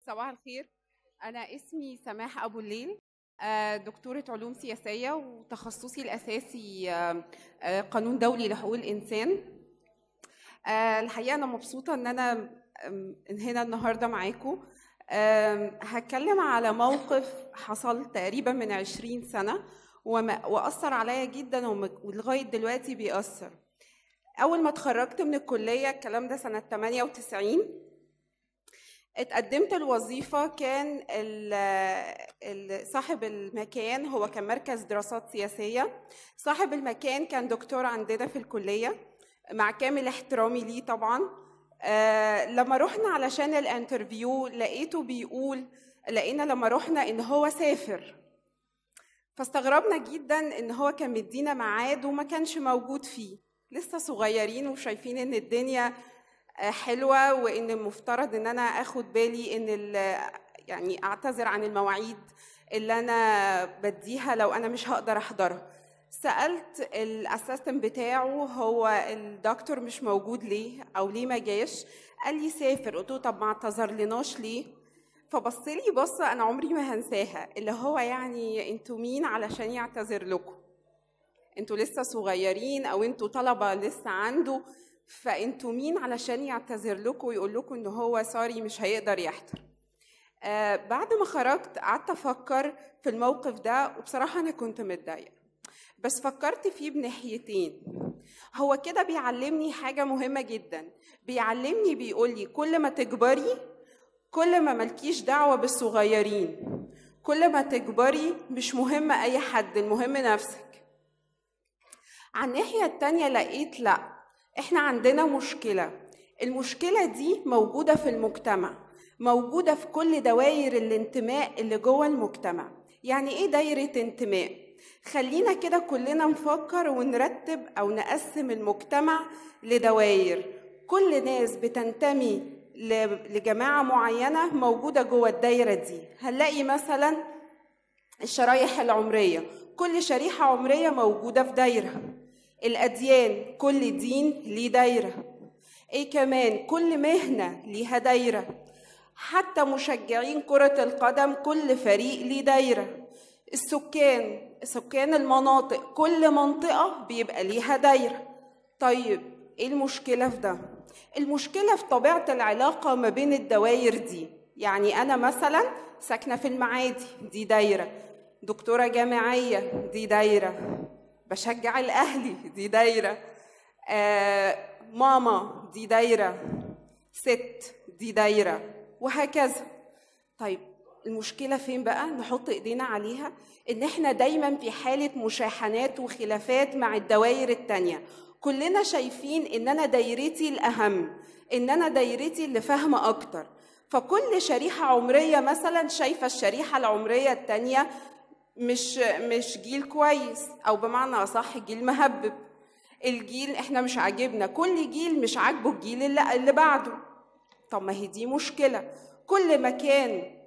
صباح الخير أنا اسمي سماح أبو الليل آه، دكتورة علوم سياسية وتخصصي الأساسي آه، آه، قانون دولي لحقوق الإنسان الحقيقة أنا مبسوطة إن أنا آم، هنا النهاردة معاكم آم، هتكلم على موقف حصل تقريبا من عشرين سنة وما- وأثر عليا جدا وم- ولغاية دلوقتي بيأثر أول ما اتخرجت من الكلية الكلام ده سنة 98 اتقدمت الوظيفة كان ال- ال- صاحب المكان هو كان مركز دراسات سياسية صاحب المكان كان دكتور عندنا في الكلية مع كامل احترامي ليه طبعا آه لما رحنا علشان الانترفيو لقيته بيقول لقينا لما رحنا ان هو سافر فاستغربنا جدا ان هو كان مدينا ميعاد وما كانش موجود فيه لسه صغيرين وشايفين ان الدنيا آه، حلوه وان المفترض ان انا اخد بالي ان ال- يعني اعتذر عن المواعيد اللي انا بديها لو انا مش هقدر احضرها سالت الاسيستنت بتاعه هو الدكتور مش موجود ليه او ليه ما جاش قال لي سافر قلت له طب ما اعتذر لناش ليه فبص لي بصه انا عمري ما هنساها اللي هو يعني انتوا مين علشان يعتذر لكم انتوا لسه صغيرين او انتوا طلبه لسه عنده فانتوا مين علشان يعتذر لكم ويقول لكم ان هو سوري مش هيقدر يحضر آه بعد ما خرجت قعدت افكر في الموقف ده وبصراحه انا كنت متضايقه بس فكرت فيه بناحيتين هو كده بيعلمني حاجه مهمه جدا بيعلمني بيقول لي كل ما تكبري كل ما ملكيش دعوه بالصغيرين كل ما تكبري مش مهم اي حد المهم نفسك على الناحية التانية لقيت لا احنا عندنا مشكلة المشكلة دي موجودة في المجتمع موجودة في كل دوائر الانتماء اللي جوه المجتمع يعني ايه دايرة انتماء خلينا كده كلنا نفكر ونرتب او نقسم المجتمع لدوائر كل ناس بتنتمي ل- لجماعة معينة موجودة جوه الدايرة دي هنلاقي مثلا الشرايح العمرية كل شريحة عمرية موجودة في دايرة الأديان كل دين ليه دايرة إيه كمان كل مهنة ليها دايرة حتى مشجعين كرة القدم كل فريق ليه دايرة السكان سكان المناطق كل منطقة بيبقى ليها دايرة طيب ايه المشكلة في ده؟ المشكلة في طبيعة العلاقة ما بين الدوائر دي يعني أنا مثلا ساكنة في المعادي دي دايرة دكتورة جامعية دي دايرة بشجع الأهلي دي دايرة آه ماما دي دايرة ست دي دايرة وهكذا طيب المشكلة فين بقى؟ نحط ايدينا عليها ان احنا دايما في حالة مشاحنات وخلافات مع الدوائر التانية كلنا شايفين ان انا دايرتي الاهم ان انا دايرتي اللي فاهمة اكتر فكل شريحة عمرية مثلا شايفة الشريحة العمرية التانية مش مش جيل كويس او بمعنى اصح جيل مهبب الجيل احنا مش عاجبنا كل جيل مش عاجبه الجيل اللي, اللي بعده طب ما هي دي مشكلة كل مكان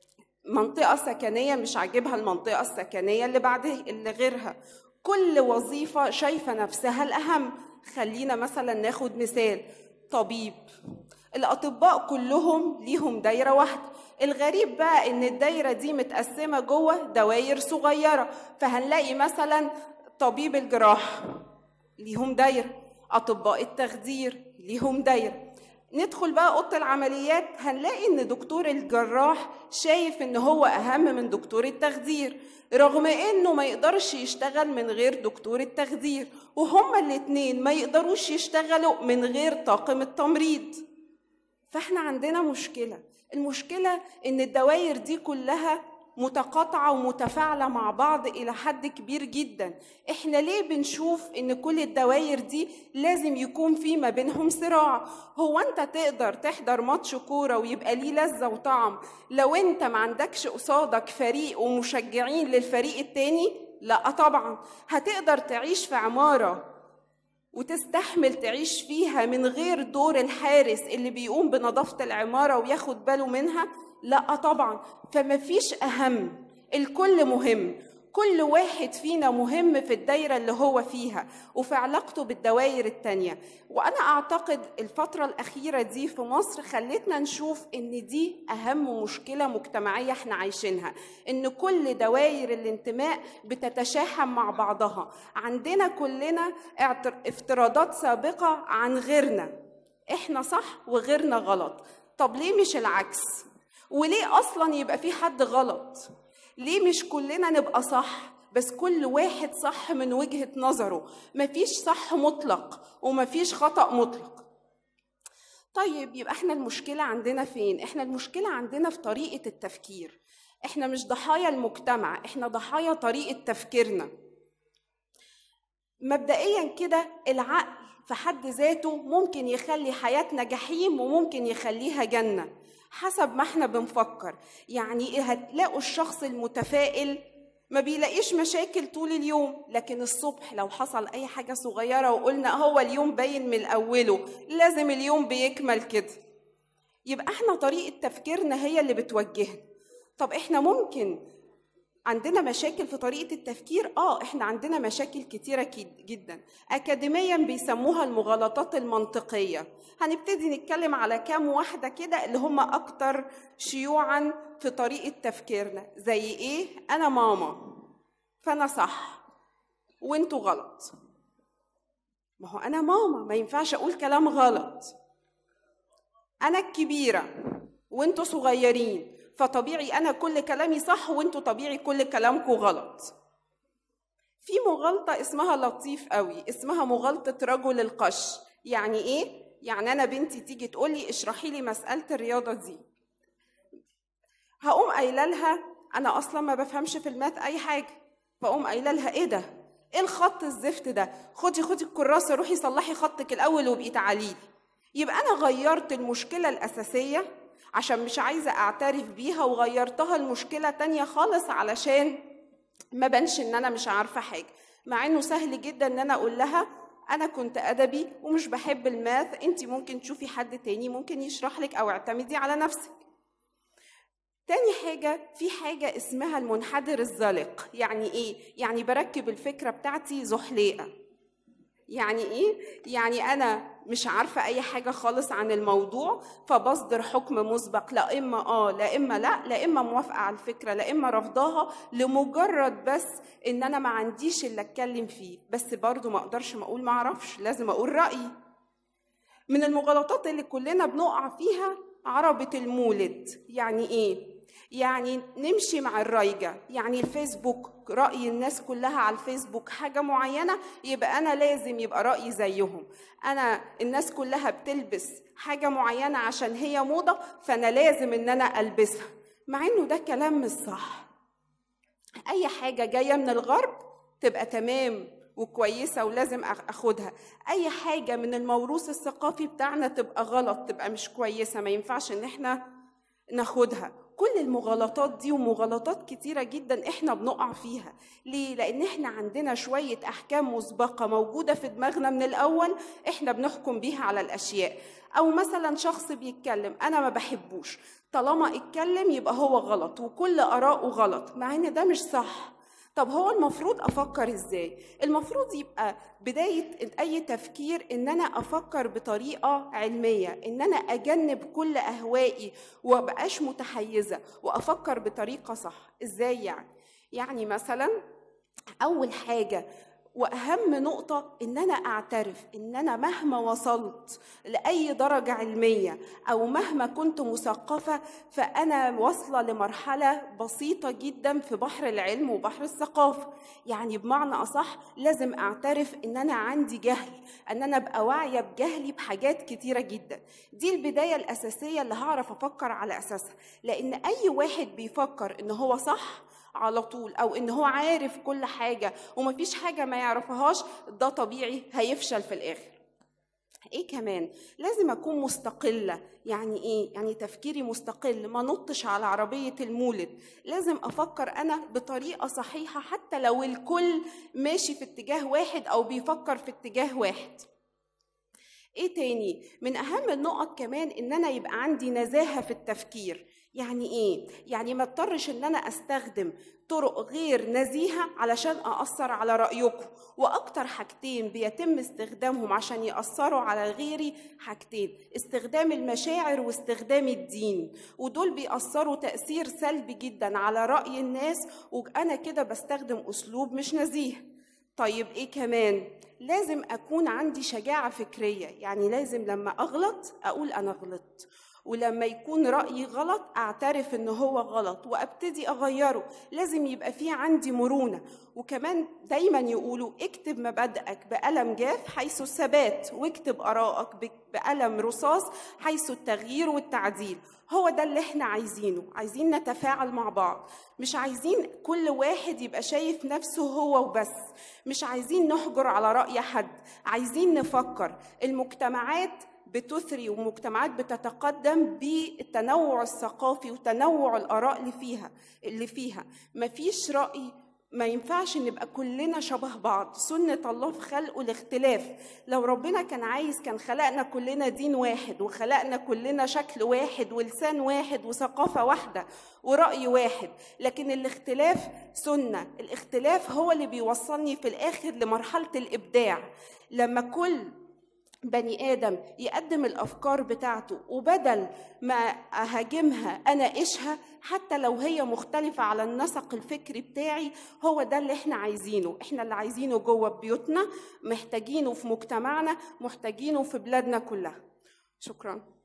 منطقة سكنية مش عاجبها المنطقة السكنية اللي بعدها اللي غيرها كل وظيفة شايفة نفسها الأهم خلينا مثلا ناخد مثال طبيب الأطباء كلهم ليهم دايرة واحدة الغريب بقى إن الدايرة دي متقسمة جوه دوائر صغيرة فهنلاقي مثلا طبيب الجراح ليهم دايرة أطباء التخدير ليهم دايرة ندخل بقى أوضة العمليات هنلاقي إن دكتور الجراح شايف إن هو أهم من دكتور التخدير رغم إنه ما يقدرش يشتغل من غير دكتور التخدير وهما الاتنين ما يقدروش يشتغلوا من غير طاقم التمريض فاحنا عندنا مشكلة المشكلة إن الدوائر دي كلها متقاطعة ومتفاعلة مع بعض إلى حد كبير جدا إحنا ليه بنشوف إن كل الدوائر دي لازم يكون في ما بينهم صراع هو أنت تقدر تحضر ماتش كورة ويبقى ليه لذة وطعم لو أنت ما عندكش قصادك فريق ومشجعين للفريق التاني لا طبعا هتقدر تعيش في عمارة وتستحمل تعيش فيها من غير دور الحارس اللي بيقوم بنظافة العمارة وياخد باله منها لا طبعا فما فيش أهم الكل مهم كل واحد فينا مهم في الدايرة اللي هو فيها وفي علاقته بالدوائر التانية وأنا أعتقد الفترة الأخيرة دي في مصر خلتنا نشوف إن دي أهم مشكلة مجتمعية إحنا عايشينها إن كل دوائر الانتماء بتتشاحن مع بعضها عندنا كلنا افتراضات سابقة عن غيرنا إحنا صح وغيرنا غلط طب ليه مش العكس وليه أصلا يبقى في حد غلط ليه مش كلنا نبقى صح بس كل واحد صح من وجهة نظره مفيش صح مطلق ومفيش خطأ مطلق طيب يبقى احنا المشكلة عندنا فين؟ احنا المشكلة عندنا في طريقة التفكير احنا مش ضحايا المجتمع احنا ضحايا طريقة تفكيرنا مبدئيا كده العقل في حد ذاته ممكن يخلي حياتنا جحيم وممكن يخليها جنة حسب ما احنا بنفكر يعني ايه هتلاقوا الشخص المتفائل ما بيلاقيش مشاكل طول اليوم لكن الصبح لو حصل اي حاجه صغيره وقلنا هو اليوم باين من اوله لازم اليوم بيكمل كده يبقى احنا طريقه تفكيرنا هي اللي بتوجهنا طب احنا ممكن عندنا مشاكل في طريقة التفكير؟ آه إحنا عندنا مشاكل كتيرة جدا أكاديميا بيسموها المغالطات المنطقية هنبتدي نتكلم على كام واحدة كده اللي هم أكتر شيوعا في طريقة تفكيرنا زي إيه؟ أنا ماما فأنا صح وأنتوا غلط ما هو أنا ماما ما ينفعش أقول كلام غلط أنا الكبيرة وأنتوا صغيرين فطبيعي انا كل كلامي صح وانتوا طبيعي كل كلامكم غلط في مغالطة اسمها لطيف قوي اسمها مغالطة رجل القش يعني ايه؟ يعني انا بنتي تيجي تقول لي اشرحي لي مسألة الرياضة دي هقوم قايله لها انا اصلا ما بفهمش في الماث اي حاجة فاقوم قايله لها ايه ده؟ ايه الخط الزفت ده؟ خدي خدي الكراسة روحي صلحي خطك الاول وابقي تعالي لي يبقى انا غيرت المشكلة الاساسية عشان مش عايزة أعترف بيها وغيرتها لمشكلة تانية خالص علشان ما بنش إن أنا مش عارفة حاجة مع إنه سهل جدا إن أنا أقول لها أنا كنت أدبي ومش بحب الماث أنت ممكن تشوفي حد تاني ممكن يشرح لك أو اعتمدي على نفسك تاني حاجة في حاجة اسمها المنحدر الزلق يعني إيه؟ يعني بركب الفكرة بتاعتي زحليقة يعني ايه يعني انا مش عارفه اي حاجه خالص عن الموضوع فبصدر حكم مسبق لا اما اه لا اما لا لا اما موافقه على الفكره لا اما رفضاها لمجرد بس ان انا ما عنديش اللي اتكلم فيه بس برضو ما اقدرش ما اقول ما اعرفش لازم اقول رايي من المغالطات اللي كلنا بنقع فيها عربة المولد يعني ايه يعني نمشي مع الرايجة يعني الفيسبوك رأي الناس كلها على الفيسبوك حاجة معينة يبقى أنا لازم يبقى رأيي زيهم أنا الناس كلها بتلبس حاجة معينة عشان هي موضة فأنا لازم إن أنا ألبسها مع إنه ده كلام مش صح أي حاجة جاية من الغرب تبقى تمام وكويسة ولازم أخدها أي حاجة من الموروث الثقافي بتاعنا تبقى غلط تبقى مش كويسة ما ينفعش إن إحنا ناخدها كل المغالطات دي ومغالطات كتيرة جدا احنا بنقع فيها ليه؟ لأن احنا عندنا شوية أحكام مسبقة موجودة في دماغنا من الأول احنا بنحكم بيها على الأشياء أو مثلا شخص بيتكلم أنا ما بحبوش طالما اتكلم يبقى هو غلط وكل آراءه غلط مع إن ده مش صح طب هو المفروض افكر ازاي المفروض يبقى بدايه اي تفكير ان انا افكر بطريقه علميه ان انا اجنب كل اهوائي ومبقاش متحيزه وافكر بطريقه صح ازاي يعني يعني مثلا اول حاجه واهم نقطه ان انا اعترف ان انا مهما وصلت لاي درجه علميه او مهما كنت مثقفه فانا واصله لمرحله بسيطه جدا في بحر العلم وبحر الثقافه يعني بمعنى اصح لازم اعترف ان انا عندي جهل ان انا ابقى واعيه بجهلي بحاجات كتيره جدا دي البدايه الاساسيه اللي هعرف افكر على اساسها لان اي واحد بيفكر ان هو صح على طول او ان هو عارف كل حاجه ومفيش حاجه ما يعرفهاش ده طبيعي هيفشل في الاخر ايه كمان لازم اكون مستقله يعني ايه يعني تفكيري مستقل ما نطش على عربيه المولد لازم افكر انا بطريقه صحيحه حتى لو الكل ماشي في اتجاه واحد او بيفكر في اتجاه واحد ايه تاني من اهم النقط كمان ان انا يبقى عندي نزاهه في التفكير يعني ايه يعني ما اضطرش ان انا استخدم طرق غير نزيهة علشان أأثر على رأيكم وأكتر حاجتين بيتم استخدامهم عشان يأثروا على غيري حاجتين استخدام المشاعر واستخدام الدين ودول بيأثروا تأثير سلبي جدا على رأي الناس وأنا كده بستخدم أسلوب مش نزيه طيب إيه كمان لازم أكون عندي شجاعة فكرية يعني لازم لما أغلط أقول أنا غلطت ولما يكون رأيي غلط أعترف إن هو غلط وأبتدي أغيره لازم يبقى في عندي مرونة وكمان دايما يقولوا اكتب مبادئك بقلم جاف حيث الثبات واكتب آرائك بقلم رصاص حيث التغيير والتعديل هو ده اللي احنا عايزينه عايزين نتفاعل مع بعض مش عايزين كل واحد يبقى شايف نفسه هو وبس مش عايزين نحجر على رأي حد عايزين نفكر المجتمعات بتثري ومجتمعات بتتقدم بالتنوع الثقافي وتنوع الآراء اللي فيها اللي فيها مفيش رأي ما ينفعش نبقى كلنا شبه بعض سنة الله في خلقه الاختلاف لو ربنا كان عايز كان خلقنا كلنا دين واحد وخلقنا كلنا شكل واحد ولسان واحد وثقافة واحدة ورأي واحد لكن الاختلاف سنة الاختلاف هو اللي بيوصلني في الآخر لمرحلة الإبداع لما كل بني ادم يقدم الافكار بتاعته وبدل ما اهاجمها اناقشها حتى لو هي مختلفه على النسق الفكري بتاعي هو ده اللي احنا عايزينه احنا اللي عايزينه جوه بيوتنا محتاجينه في مجتمعنا محتاجينه في بلادنا كلها شكرا